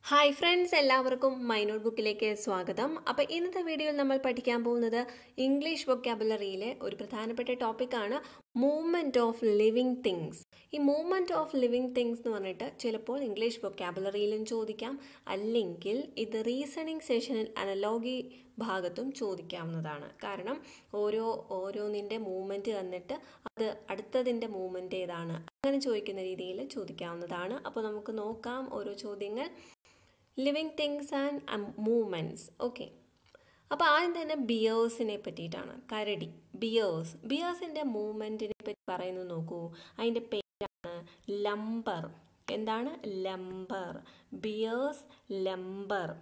hi friends എല്ലാവർക്കും my നോട്ട് ബുക്കിലേക്ക് സ്വാഗതം അപ്പോൾ ഇന്നത്തെ വീഡിയോയിൽ നമ്മൾ പഠിക്കാൻ പോകുന്നത് ഇംഗ്ലീഷ് വൊക്കാബുലറിയിലെ ഒരു പ്രധാനപ്പെട്ട ടോപ്പിക്കാണ് മൂവ്മെൻറ്റ് ഓഫ് ലിവിങ് തിങ്സ് ഈ മൂവ്മെൻറ്റ് ഓഫ് ലിവിങ് തിങ്സ് എന്ന് പറഞ്ഞിട്ട് ചിലപ്പോൾ ഇംഗ്ലീഷ് വൊക്കാബുലറിയിലും ചോദിക്കാം അല്ലെങ്കിൽ ഇത് റീസണിങ് സെഷനിൽ അനലോഗി ഭാഗത്തും ചോദിക്കാവുന്നതാണ് കാരണം ഓരോ ഓരോന്നിൻ്റെ മൂവ്മെൻറ്റ് തന്നിട്ട് അത് അടുത്തതിൻ്റെ മൂവ്മെൻറ്റ് ഏതാണ് അങ്ങനെ ചോദിക്കുന്ന രീതിയിൽ ചോദിക്കാവുന്നതാണ് അപ്പോൾ നമുക്ക് നോക്കാം ഓരോ ചോദ്യങ്ങൾ living things and movements okay അപ്പോൾ ആദ്യം തന്നെ ബിയേഴ്സിനെ പറ്റിയിട്ടാണ് കരടി ബിയേഴ്സ് ബിയേഴ്സിൻ്റെ മൂവ്മെൻറ്റിനെ പറ്റി പറയുന്നത് നോക്കൂ അതിൻ്റെ പേരാണ് ലംബർ എന്താണ് ലംബർ ബിയേഴ്സ് ലംബർ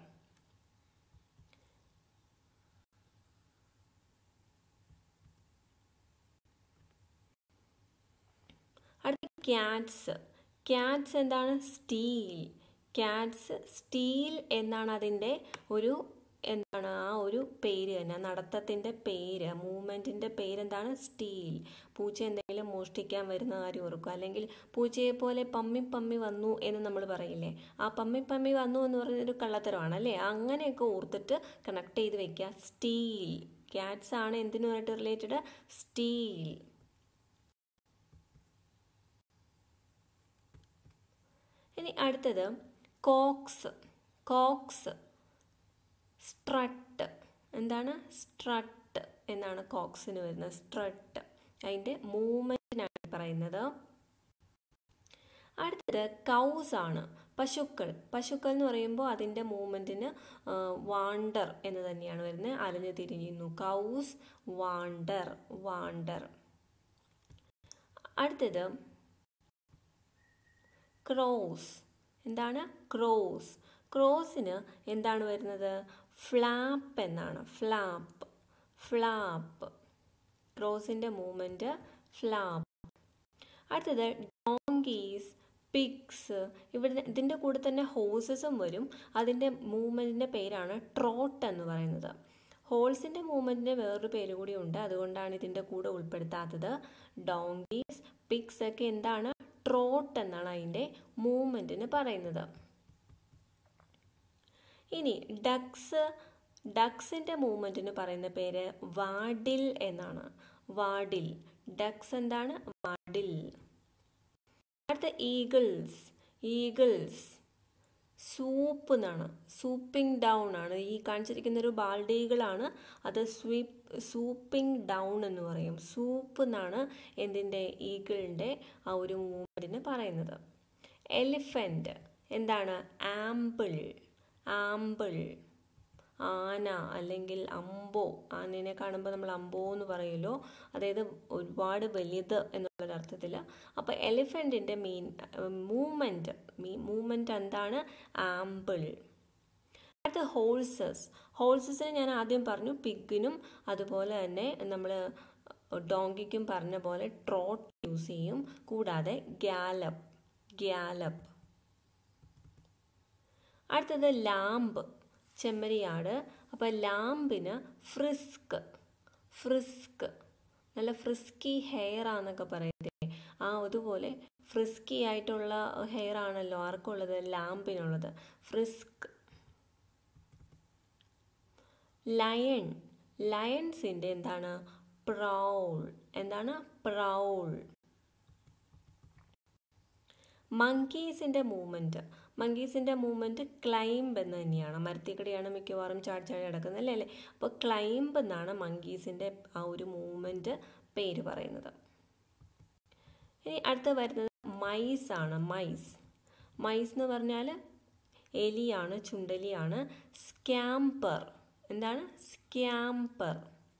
അടുത്ത ക്യാറ്റ്സ് ക്യാറ്റ്സ് എന്താണ് സ്റ്റീൽ ക്യാറ്റ്സ് സ്റ്റീൽ എന്നാണ് അതിൻ്റെ ഒരു എന്താണ് ആ ഒരു പേര് തന്നെ നടത്തത്തിൻ്റെ പേര് മൂവ്മെൻറ്റിൻ്റെ പേരെന്താണ് സ്റ്റീൽ പൂച്ച എന്തെങ്കിലും മോഷ്ടിക്കാൻ വരുന്ന കാര്യം ഓർക്കുക അല്ലെങ്കിൽ പൂച്ചയെ പോലെ പമ്മി പമ്മി വന്നു എന്ന് നമ്മൾ പറയില്ലേ ആ പമ്മി പമ്മി വന്നു എന്ന് പറയുന്നൊരു കള്ളത്തരമാണ് അല്ലേ അങ്ങനെയൊക്കെ ഓർത്തിട്ട് കണക്ട് ചെയ്ത് വെക്കുക സ്റ്റീൽ ക്യാറ്റ്സ് ആണ് എന്തിനുമായിട്ട് റിലേറ്റഡ് സ്റ്റീൽ ഇനി അടുത്തത് കോക്സ് കോക്സ് സ്ട്രട്ട് എന്താണ് സ്ട്രട്ട് എന്നാണ് കോക്സിന് വരുന്നത് സ്ട്രട്ട് അതിൻ്റെ മൂവ്മെൻറ്റിനാണ് പറയുന്നത് അടുത്തത് കൗസ് ആണ് പശുക്കൾ പശുക്കൾ എന്ന് പറയുമ്പോൾ അതിൻ്റെ മൂവ്മെൻറ്റിന് വാണ്ടർ എന്ന് തന്നെയാണ് വരുന്നത് അലഞ്ഞു തിരിഞ്ഞിരുന്നു കൗസ് വാണ്ടർ വാണ്ടർ അടുത്തത് ക്രോസ് എന്താണ് ക്രോസ് ക്രോസിന് എന്താണ് വരുന്നത് ഫ്ലാപ്പ് എന്നാണ് ഫ്ലാപ്പ് ഫ്ലാപ്പ് ക്രോസിൻ്റെ മൂവ്മെൻറ്റ് ഫ്ലാപ്പ് അടുത്തത് ഡോങ്കീസ് പിഗ്സ് ഇവിടെ ഇതിൻ്റെ കൂടെ തന്നെ ഹോഴ്സസും വരും അതിൻ്റെ മൂവ്മെൻറ്റിൻ്റെ പേരാണ് ട്രോട്ട് എന്ന് പറയുന്നത് ഹോൾസിൻ്റെ മൂവ്മെൻറ്റിന് വേറൊരു പേര് കൂടി ഉണ്ട് അതുകൊണ്ടാണ് ഇതിൻ്റെ കൂടെ ഉൾപ്പെടുത്താത്തത് ഡോങ്കീസ് പിഗ്സ് ഒക്കെ എന്താണ് ട്രോട്ട് എന്നാണ് അതിൻ്റെ മൂവ്മെൻറ്റിന് പറയുന്നത് ഇനി ഡക്സ് ഡക്സിൻ്റെ മൂവ്മെൻറ്റിന് പറയുന്ന പേര് വാഡിൽ എന്നാണ് വാഡിൽ ഡക്സ് എന്താണ് വാഡിൽ അടുത്ത ഈഗിൾസ് ഈഗിൾസ് സൂപ്പ് എന്നാണ് സൂപ്പിംഗ് ഡൗൺ ആണ് ഈ കാണിച്ചിരിക്കുന്ന ഒരു ബാൾഡീകളാണ് അത് സ്വീപ്പ് സൂപ്പിംഗ് ഡൗൺ എന്ന് പറയും സൂപ്പ് എന്നാണ് എന്തിൻ്റെ ഈഗിളിൻ്റെ ആ ഒരു മൂവ്മെൻറ്റിന് പറയുന്നത് എലിഫൻറ്റ് എന്താണ് ആമ്പിൾ ആമ്പിൾ ആന അല്ലെങ്കിൽ അമ്പോ ആനനെ കാണുമ്പോൾ നമ്മൾ അമ്പോ എന്ന് പറയുമല്ലോ അതായത് ഒരുപാട് വലുത് എന്നുള്ളൊരർത്ഥത്തിൽ അപ്പോൾ എലിഫൻറ്റിൻ്റെ മീൻ മൂവ്മെൻറ്റ് മീ മൂവ്മെൻറ്റ് എന്താണ് ആമ്പിൾ അടുത്ത ഹോൾസസ് ഹോൾസസിന് ഞാൻ ആദ്യം പറഞ്ഞു പിഗിനും അതുപോലെ തന്നെ നമ്മൾ ഡോങ്കിക്കും പറഞ്ഞ പോലെ ട്രോട്ട് യൂസ് ചെയ്യും കൂടാതെ ഗ്യാലപ്പ് ഗ്യാലപ്പ് അടുത്തത് ലാമ്പ് ചെമ്മരിയാട് അപ്പോൾ ലാമ്പിന് ഫ്രിസ്ക് ഫ്രിസ്ക് നല്ല ഫ്രിസ്കി ഹെയർ ആണെന്നൊക്കെ പറയത്തില്ലേ ആ അതുപോലെ ഫ്രിസ്കി ആയിട്ടുള്ള ഹെയർ ആണല്ലോ ആർക്കുള്ളത് ലാമ്പിനുള്ളത് ഫ്രിസ്ക് ലയൺ ലയൺസിൻ്റെ എന്താണ് പ്രൗൾ എന്താണ് പ്രൗൾ മങ്കീസിൻ്റെ മൂവ്മെൻറ്റ് മങ്കീസിൻ്റെ മൂവ്മെൻറ്റ് ക്ലൈംബ് എന്ന് തന്നെയാണ് മരത്തിക്കടിയാണ് മിക്കവാറും ചാടി ചാടി കിടക്കുന്നത് അല്ലേ അല്ലേ അപ്പോൾ ക്ലൈംബ് എന്നാണ് മങ്കീസിൻ്റെ ആ ഒരു മൂവ്മെൻറ്റ് പേര് പറയുന്നത് ഇനി അടുത്ത വരുന്നത് മൈസ് ആണ് മൈസ് മൈസ് എന്ന് പറഞ്ഞാൽ എലിയാണ് ചുണ്ടലിയാണ് സ്ക്യാമ്പർ എന്താണ് സ്ക്യാമ്പർ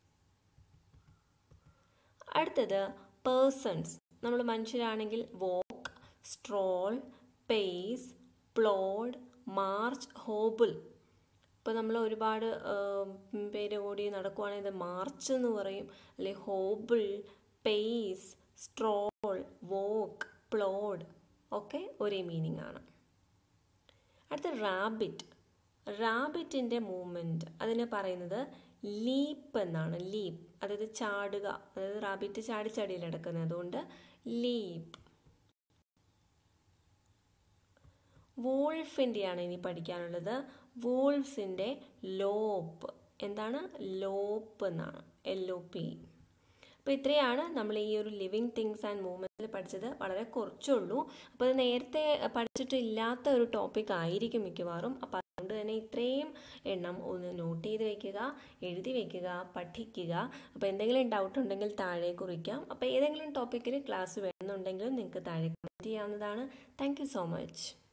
അടുത്തത് പേഴ്സൺസ് നമ്മൾ മനുഷ്യരാണെങ്കിൽ walk stroll pace plod march hobble ഇപ്പോൾ നമ്മൾ ഒരുപാട് പേര് കൂടി നടക്കുവാണെങ്കിൽ മാർച്ച് എന്ന് പറയും അല്ലെ hobble pace stroll walk plod ഒക്കെ ഒരേ മീനിങ് ആണ് അടുത്ത റാബിറ്റ് റാബിറ്റിൻ്റെ മൂവ്മെൻറ്റ് അതിനെ പറയുന്നത് ലീപ്പ് എന്നാണ് ലീപ്പ് അതായത് ചാടുക അതായത് റാബിറ്റ് ചാടി ചാടിയിൽ കിടക്കുന്നത് അതുകൊണ്ട് ലീപ്പ് വോൾഫിൻ്റെയാണ് ഇനി പഠിക്കാനുള്ളത് വോൾഫ്സിൻ്റെ ലോപ്പ് എന്താണ് ലോപ്പ് എന്നാണ് എൽ ഒ പി അപ്പോൾ ഇത്രയാണ് നമ്മൾ ഈ ഒരു ലിവിങ് തിങ്സ് ആൻഡ് മൂവ്മെൻറ്റിൽ പഠിച്ചത് വളരെ കുറച്ചുള്ളൂ അപ്പോൾ ഇത് നേരത്തെ പഠിച്ചിട്ടില്ലാത്ത ഒരു ടോപ്പിക് ആയിരിക്കും മിക്കവാറും അപ്പോൾ അതുകൊണ്ട് തന്നെ ഇത്രയും എണ്ണം ഒന്ന് നോട്ട് ചെയ്ത് വെക്കുക എഴുതി വെക്കുക പഠിക്കുക അപ്പോൾ എന്തെങ്കിലും ഡൗട്ട് ഉണ്ടെങ്കിൽ താഴെ കുറിക്കാം അപ്പോൾ ഏതെങ്കിലും ടോപ്പിക്കിൽ ക്ലാസ് വേണമെന്നുണ്ടെങ്കിലും നിങ്ങൾക്ക് താഴെ കമൻറ്റ് ചെയ്യാവുന്നതാണ് താങ്ക് സോ മച്ച്